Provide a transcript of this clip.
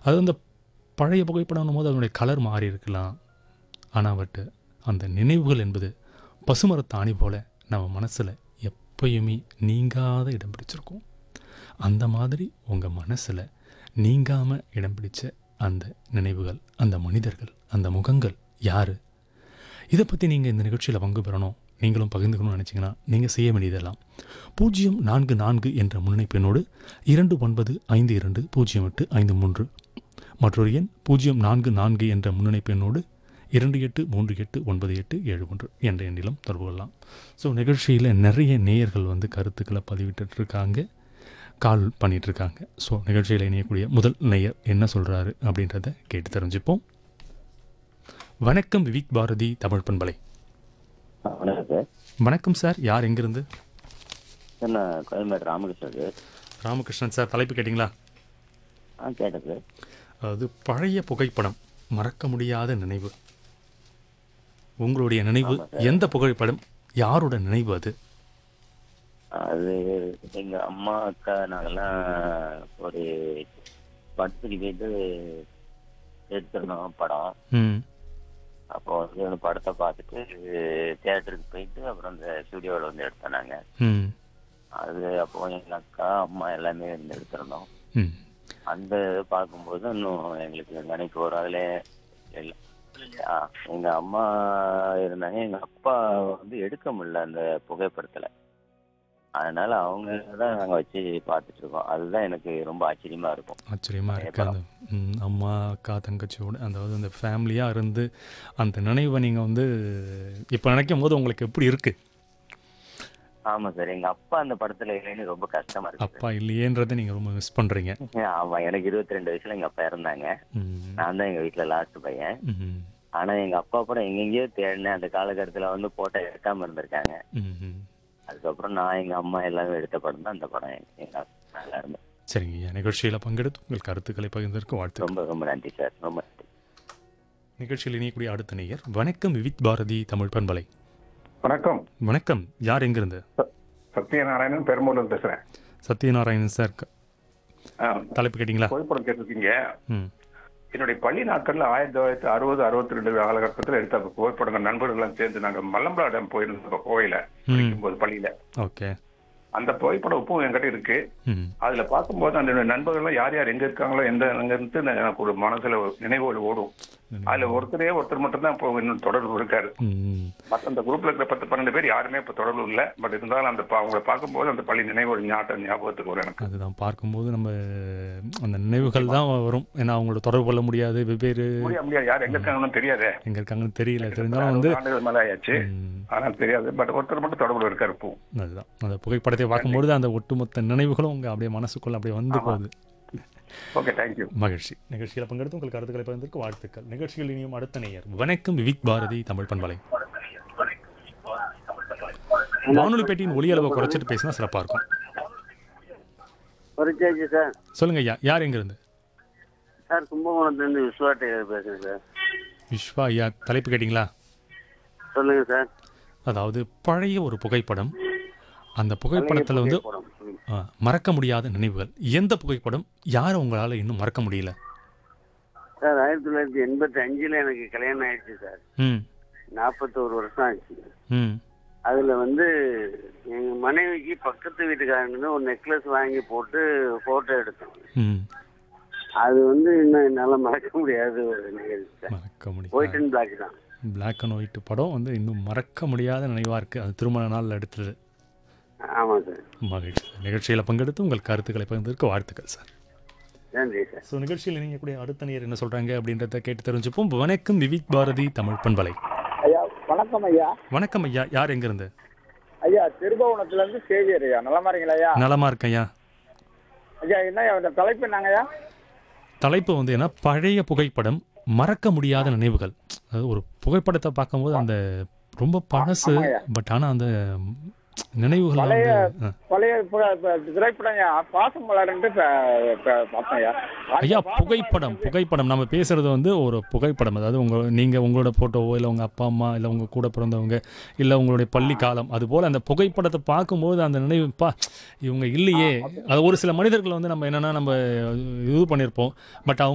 அது அந்த பழைய புகைப்படம் போது அதனுடைய கலர் மாறி இருக்கலாம் ஆனால் பட் அந்த நினைவுகள் என்பது பசுமரத்தாணி போல நம்ம மனசில் எப்பயுமே நீங்காத இடம் பிடிச்சிருக்கும் அந்த மாதிரி உங்கள் மனசில் நீங்காமல் இடம் பிடிச்ச அந்த நினைவுகள் அந்த மனிதர்கள் அந்த முகங்கள் யார் இதை பற்றி நீங்கள் இந்த நிகழ்ச்சியில் பங்கு பெறணும் நீங்களும் பகிர்ந்துக்கணும்னு நினச்சிங்கன்னா நீங்கள் செய்ய வேண்டியதெல்லாம் பூஜ்ஜியம் நான்கு நான்கு என்ற முன்னிணைப்பினோடு இரண்டு ஒன்பது ஐந்து இரண்டு பூஜ்ஜியம் எட்டு ஐந்து மூன்று மற்றொரு எண் பூஜ்ஜியம் நான்கு நான்கு என்ற முன்னிணைப்பினோடு இரண்டு எட்டு மூன்று எட்டு ஒன்பது எட்டு ஏழு ஒன்று என்ற எண்ணிலும் தொடர்பு கொள்ளலாம் ஸோ நிகழ்ச்சியில் நிறைய நேயர்கள் வந்து கருத்துக்களை பதிவிட்டுட்டு இருக்காங்க கால் பண்ணிட்டு இருக்காங்க ஸோ நிகழ்ச்சியில் இணையக்கூடிய முதல் நேயர் என்ன சொல்கிறாரு அப்படின்றத கேட்டு தெரிஞ்சுப்போம் வணக்கம் விவிக் பாரதி தமிழ் பண்பலை ஆ, வணக்கம் சார் வணக்கம் சார் யார் எங்கிருந்து சார் நான் கோயம்பேடு ராமகிருஷ்ணன் சார் ராமகிருஷ்ணன் சார் தலைப்பு கேட்டிங்களா ஆ கேட்டேன் சார் அது பழைய புகைப்படம் மறக்க முடியாத நினைவு உங்களுடைய நினைவு எந்த புகைப்படம் யாரோட நினைவு அது அது எங்கள் அம்மா அக்கா நாங்கெல்லாம் ஒரு படத்துக்கு போயிட்டு எடுத்திருந்தோம் படம் ம் அப்போ வந்து அந்த படத்தை பார்த்துட்டு தியேட்டருக்கு போயிட்டு அப்புறம் அந்த ஸ்டுடியோவில் வந்து எடுத்தோம் நாங்கள் ம் அது அப்போ எங்கள் அக்கா அம்மா எல்லாமே வந்து எடுத்திருந்தோம் ம் அந்த இதை பார்க்கும்போது இன்னும் எங்களுக்கு நினைக்கு வரும் அதில் எல்லாம் ஆ, எங்க அம்மா இருந்தாங்க எங்க அப்பா வந்து எடுக்க முடியல அந்த புகைப்படத்துல அதனால அவங்க தான் நாங்க வச்சு பார்த்துட்டு இருக்கோம் அதுதான் எனக்கு ரொம்ப ஆச்சரியமா இருக்கும் ஆச்சரியமாக இருக்கு அந்த ம், அம்மா அக்கா தங்கச்சியோட அதாவது அந்த ஃபேமிலியாக இருந்து அந்த நினைவை நீங்கள் வந்து இப்போ நினைக்கும் போது உங்களுக்கு எப்படி இருக்கு ஆமா சார் எங்க அப்பா அந்த படத்துல இல்லைன்னு ரொம்ப கஷ்டமா இருக்கு அப்பா இல்லையேன்றதை நீங்கள் ரொம்ப மிஸ் பண்ணுறீங்க ஆமா எனக்கு இருபத்தி ரெண்டு வயசுல எங்க அப்பா இருந்தாங்க ம் நான் தான் எங்க வீட்டுல லாஸ்ட் பையன் ம் ஆனா எங்க அப்பா படம் எங்கெங்கேயோ தேடினேன் அந்த காலகட்டத்துல வந்து போட்டோ எடுக்காம இருந்திருக்காங்க ம் ம் அதுக்கப்புறம் நான் எங்க அம்மா எல்லாமே எடுத்த படம் தான் அந்த படம் எங்க- எங்க அப்பா எல்லாருமே சரிங்க ஐயா நிகழ்ச்சியில் பங்கெடுத்து உங்கள் கருத்துக்களை பகிர்ந்ததற்கு வாழ்த்து ரொம்ப ரொம்ப நன்றி சார் ரொம்ப நன்றி நிகழ்ச்சியில் இணையக்கூடிய அடுத்த நேயர் வணக்கம் விவிக் பாரதி தமிழ் பண்பலை வணக்கம் வணக்கம் யார் எங்கிருந்து சத்யநாராயணன் பெரும்பலூர் பேசுறேன் சத்யநாராயணன் சார் க- ஆ, தலைப்பு கேட்டிங்களா புகைப்படம் கேட்டிருக்கீங்க ம் என்னுடைய பள்ளி நாட்கள்ல ஆயிரத்தி தொள்ளாயிரத்தி அறுபது அறுபத்தி ரெண்டு காலகட்டத்தில் எடுத்த புகைப்படங்கள் நண்பர்கள்லாம் சேர்ந்து நாங்க மல்லம்பலா டேம் போயிருந்தோம் கோயில படிக்கும்போது பள்ளியில ஓகே அந்த புகைப்படம் உப்பும் என்கிட்ட இருக்கு ம் அதுல பார்க்கும்போது அந்த நண்பர்கள்லாம் யார் யார் எங்க இருக்காங்களோ எந்த அங்க இருந்து எனக்கு ஒரு மனசுல ஒரு நினைவுகள் ஓடும் அதுல ஒருத்தரே ஒருத்தர் மட்டும் தான் இப்போ இன்னும் தொடர்பு இருக்காரு ம் மற்ற அந்த குரூப்ல இருக்கிற பத்து பன்னெண்டு பேர் யாருமே இப்ப தொடர்பு இல்லை பட் இருந்தாலும் அந்த பா- அவங்களை பார்க்கும்போது அந்த பள்ளி நினைவுகள் ஞாபகம் ஞாபகத்துக்கு வரும் எனக்கு அதுதான் பார்க்கும்போது நம்ம அந்த நினைவுகள் தான் வரும் ஏன்னா அவங்களோட தொடர்பு கொள்ள முடியாது வெவ்வேறு முடியாது முடியாது யார் எங்க இருக்காங்கன்னு தெரியாதே எங்கே இருக்காங்கன்னு தெரியல தெரிஞ்சாலும் வந்து ஆண்டுகள் மேல ஆயாச்சு ம், ஆனா தெரியாது பட் ஒருத்தர் மட்டும் தொடர்புல இருக்காரு இப்போ அதுதான் அந்த புகைப்படத்தை பார்க்கும்பொழுது அந்த ஒட்டுமொத்த நினைவுகளும் உங்க அப்படியே மனசுக்குள்ள அப்படியே வந்து போகுது ஓகே தேங்க்யூ மகிழ்ச்சி நிகழ்ச்சியில் பங்கெடுத்து உங்கள் கருத்துக்களை பகிர்ந்ததற்கு வாழ்த்துக்கள் நிகழ்ச்சியில் இனியும் அடுத்த நேயர் வணக்கம் விவிக் பாரதி தமிழ் பண்பலை வானொலி பெட்டியின் ஒலி அளவை குறைச்சிட்டு பேசினா சிறப்பாக இருக்கும் ஒரு கேஜி சார் சொல்லுங்க ஐயா யார் எங்கிருந்து சார் கும்பகோணத்துலேருந்து விஸ்வா டெய்லர் பேசுகிறேன் சார் விஸ்வா ஐயா தலைப்பு கேட்டிங்களா சொல்லுங்க சார் அதாவது பழைய ஒரு புகைப்படம் அந்த புகைப்படத்தில் வந்து படம். ம். ஆ, மறக்க முடியாத நினைவுகள் எந்த புகைப்படம் யாரை உங்களால் இன்னும் மறக்க முடியல சார் ஆயிரத்தி தொள்ளாயிரத்தி எண்பத்தி அஞ்சில் எனக்கு கல்யாணம் ஆயிடுச்சு சார் ம் நாற்பத்தோரு வருஷம் ஆச்சு ம் அதில் வந்து எங்கள் மனைவிக்கு பக்கத்து வீட்டுக்காரங்க ஒரு நெக்லஸ் வாங்கி போட்டு ஃபோட்டோ எடுத்தோம் ம் அது வந்து இன்னும் என்னால் மறக்க முடியாத ஒரு நிகழ்ச்சி சார் மறக்க முடியும் ஒயிட் அண்ட் பிளாக் தான் பிளாக் அண்ட் ஒயிட் படம் வந்து இன்னும் மறக்க முடியாத நினைவாக இருக்குது அது திருமண நாளில் எடுத்தது ஆமாம் சார் மகிழ்ச்சி நிகழ்ச்சியில் பங்கெடுத்து உங்கள் கருத்துக்களை பகிர்ந்ததற்கு வாழ்த்துக்கள் சார் நன்றி சார் ஸோ நிகழ்ச்சியில் நீங்கள் கூட அடுத்த நேர் என்ன சொல்கிறாங்க அப்படின்றத கேட்டு தெரிஞ்சுப்போம் வணக்கம் விவிக் பாரதி தமிழ் பண்பலை ஐயா வணக்கம் ஐயா வணக்கம் ஐயா யார் எங்கிருந்து ஐயா திருபுவனத்துல இருந்து சேவியர் ஐயா நலமா இருக்கீங்களா ஐயா நலமா இருக்கேன் ஐயா ஐயா என்ன ஐயா, இந்த தலைப்பு என்னங்க ஐயா தலைப்பு வந்து என்ன பழைய புகைப்படம் மறக்க முடியாத நினைவுகள் அதாவது ஒரு புகைப்படத்தை பார்க்கும்போது அந்த ரொம்ப பழசு ஆமாய்யா. பட் ஆனால் அந்த நினைவுகள் பழைய வந்து ஆ. பழைய பு- பு- திரைப்படம் ஐயா பாசம் மலர்ன்ட்டு ப- ப- பார்த்தேன் ஐயா ஐயா பாசம் புகைப்படம் மலர் புகைப்படம் நம்ம பேசுறது வந்து ஒரு புகைப்படம் அதாவது உங்க நீங்க உங்களோட போட்டோவோ இல்லை உங்க அப்பா அம்மா இல்லை உங்க கூட பிறந்தவங்க இல்லை உங்களுடைய பள்ளி காலம் அது போல அந்த புகைப்படத்தை பார்க்கும்போது அந்த நினைவு பா இவங்க இல்லையே அது ஒரு சில மனிதர்கள் வந்து நம்ம என்னன்னா நம்ம இது பண்ணியிருப்போம் பட் அவங்க